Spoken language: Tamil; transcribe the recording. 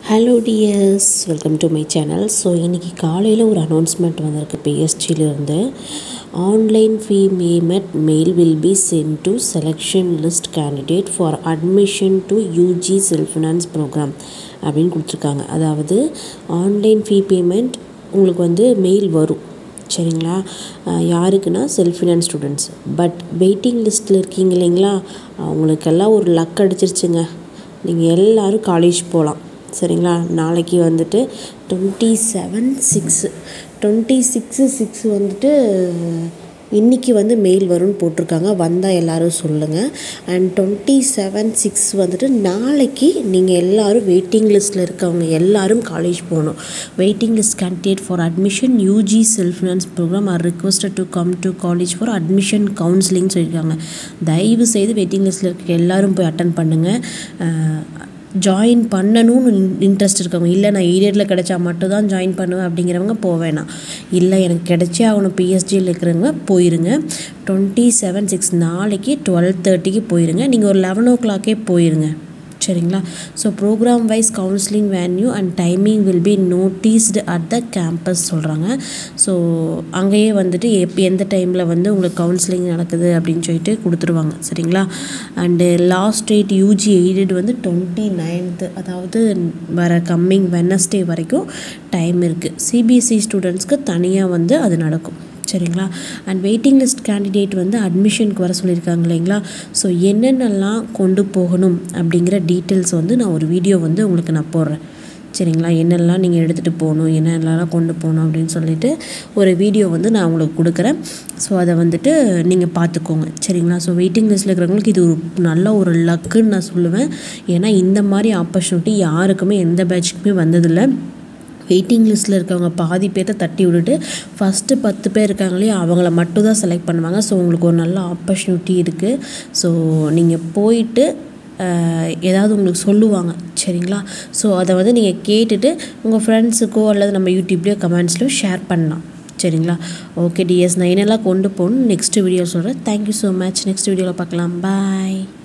hello dears welcome to my channel so இன்றைக்கி காலையில் ஒரு அனௌன்ஸ்மெண்ட் வந்திருக்கு பிஎஸ்டியிலேருந்து online fee payment mail will be sent to selection list candidate for admission to UG self finance programme அப்படின்னு கொடுத்துருக்காங்க அதாவது ஆன்லைன் ஃபீ பேமெண்ட் உங்களுக்கு வந்து மெயில் வரும் சரிங்களா அஹ் யாருக்குன்னா self finance students but waiting லிஸ்ட்டில் இருக்கீங்க இல்லைங்களா அவங்களுக்கெல்லாம் ஒரு லக் அடிச்சிருச்சுங்க நீங்கள் எல்லோரும் காலேஜ் போகலாம் சரிங்களா நாளைக்கு வந்துட்டு twenty seven six twenty six six வந்துட்டு இன்றைக்கி வந்து மெயில் வரும்னு போட்டிருக்காங்க வந்தால் எல்லோரும் சொல்லுங்கள் அண்ட் டுவெண்ட்டி செவன் சிக்ஸ் வந்துட்டு நாளைக்கு நீங்கள் எல்லோரும் வெயிட்டிங் லிஸ்ட்டில் இருக்கவங்க எல்லாரும் காலேஜ் போகணும் waiting list candidate for admission UG self finance programme are requested to come to college for admission counselling சொல்லியிருக்காங்க தயவு செய்து வெயிட்டிங் லிஸ்ட்டில் இருக்க எல்லாரும் போய் அட்டன் பண்ணுங்கள் ஜாயின் பண்ணணும்னு இன்ட்ரெஸ்ட் இருக்கவங்க இல்லை நான் ஈரியடில் கிடைச்சா மட்டும் தான் ஜாயின் பண்ணுவேன் அப்படிங்கிறவங்க போக வேணாம் இல்லை எனக்கு கிடைச்சே ஆகணும் பிஎஸ்டியில் இருக்கிறவங்க போயிருங்க டுவெண்ட்டி செவன் சிக்ஸ் நாளைக்கு டுவெல் தேர்ட்டிக்கு போயிருங்க நீங்கள் ஒரு லெவன் ஓ கிளாக்கே போயிருங்க சரிங்களா so programme wise counselling venue and timing will be noticed at the campus சொல்கிறாங்க ஸோ அங்கேயே வந்துட்டு எப் எந்த டைமில் வந்து உங்களுக்கு கவுன்சிலிங் நடக்குது அப்படின்னு சொல்லிட்டு கொடுத்துருவாங்க சரிங்களா and last date UG aided வந்து டுவெண்ட்டி நைன்த்து அதாவது வர கம்மிங் வெனஸ்டே வரைக்கும் டைம் இருக்குது சிபிஎஸ்சி ஸ்டூடெண்ட்ஸ்க்கு தனியாக வந்து அது நடக்கும் சரிங்களா அண்ட் வெயிட்டிங் லிஸ்ட் கேண்டிடேட் வந்து அட்மிஷனுக்கு வர சொல்லியிருக்காங்க இல்லைங்களா ஸோ என்னென்னலாம் கொண்டு போகணும் அப்படிங்கிற டீட்டெயில்ஸ் வந்து நான் ஒரு வீடியோ வந்து உங்களுக்கு நான் போடுறேன் சரிங்களா என்னெல்லாம் நீங்கள் எடுத்துகிட்டு போகணும் என்னென்னலாம் கொண்டு போகணும் அப்படின்னு சொல்லிட்டு ஒரு வீடியோ வந்து நான் உங்களுக்கு கொடுக்குறேன் ஸோ அதை வந்துட்டு நீங்கள் பார்த்துக்கோங்க சரிங்களா ஸோ வெயிட்டிங் லிஸ்ட்டில் இருக்கிறவங்களுக்கு இது ஒரு நல்ல ஒரு லக்குன்னு நான் சொல்லுவேன் ஏன்னா இந்த மாதிரி ஆப்பர்ச்சுனிட்டி யாருக்குமே எந்த பேட்சுக்குமே வந்ததில்லை வெயிட்டிங் லிஸ்ட்டில் இருக்கவங்க பாதி பேர்த்த தட்டி விட்டுட்டு ஃபஸ்ட்டு பத்து பேர் இருக்காங்களே அவங்கள மட்டும் தான் செலக்ட் பண்ணுவாங்க ஸோ உங்களுக்கு ஒரு நல்ல ஆப்பர்ச்சுனிட்டி இருக்குது ஸோ நீங்கள் போயிட்டு ஏதாவது உங்களுக்கு சொல்லுவாங்க சரிங்களா ஸோ அதை வந்து நீங்கள் கேட்டுட்டு உங்கள் ஃப்ரெண்ட்ஸுக்கோ அல்லது நம்ம யூடியூப்லேயோ கமெண்ட்ஸ்லையோ ஷேர் பண்ணலாம் சரிங்களா ஓகே டிஎஸ் நான் என்னெல்லாம் கொண்டு போகணும் நெக்ஸ்ட் வீடியோ சொல்கிறேன் தேங்க்யூ ஸோ மச் நெக்ஸ்ட் வீடியோவில் பார்க்கலாம் பாய்